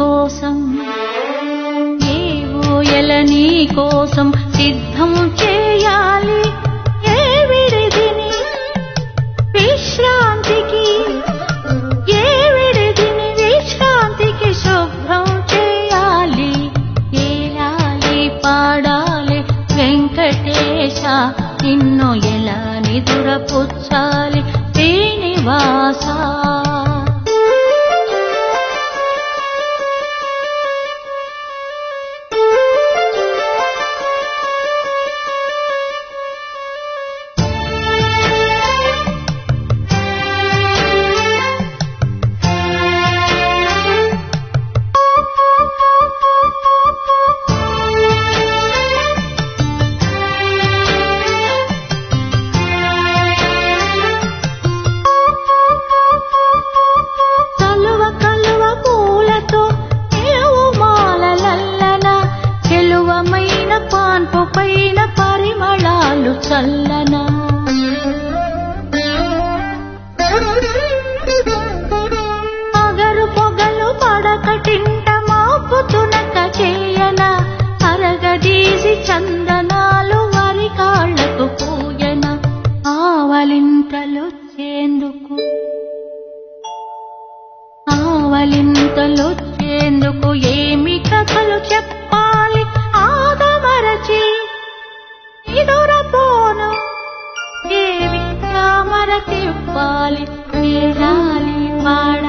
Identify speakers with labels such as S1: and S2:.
S1: కోసం ఏ ఊయల నీ కోసం సిద్ధం చేయాలి ఏ విడిదిని విశ్రాంతికి ఏ విడిదిని విశ్రాంతికి శుభ్రం చేయాలి ఏలాలి పాడాలి వెంకటేశ నిన్ను ఎలా నిదురపుచ్చాలి శ్రీనివాస కలువ కలువ పూలతో నిలువు మాలలల్లన చెలువమైన పాన్పు పైన పరిమళాలు చల్లన అగరు పొగలు పడకటింట మాపుతునక చేయన అరగదీసి చందనాలు వరి కాళ్లకు పూయన ఆవలింతలొచ్చేందుకు ఆవలింతలొచ్చేందుకు ఏమి కథలు చెప్పాలి ఆదమరచి ఇదురపోను ఏమి రామర తిప్పాలి ఏడాలి పాడ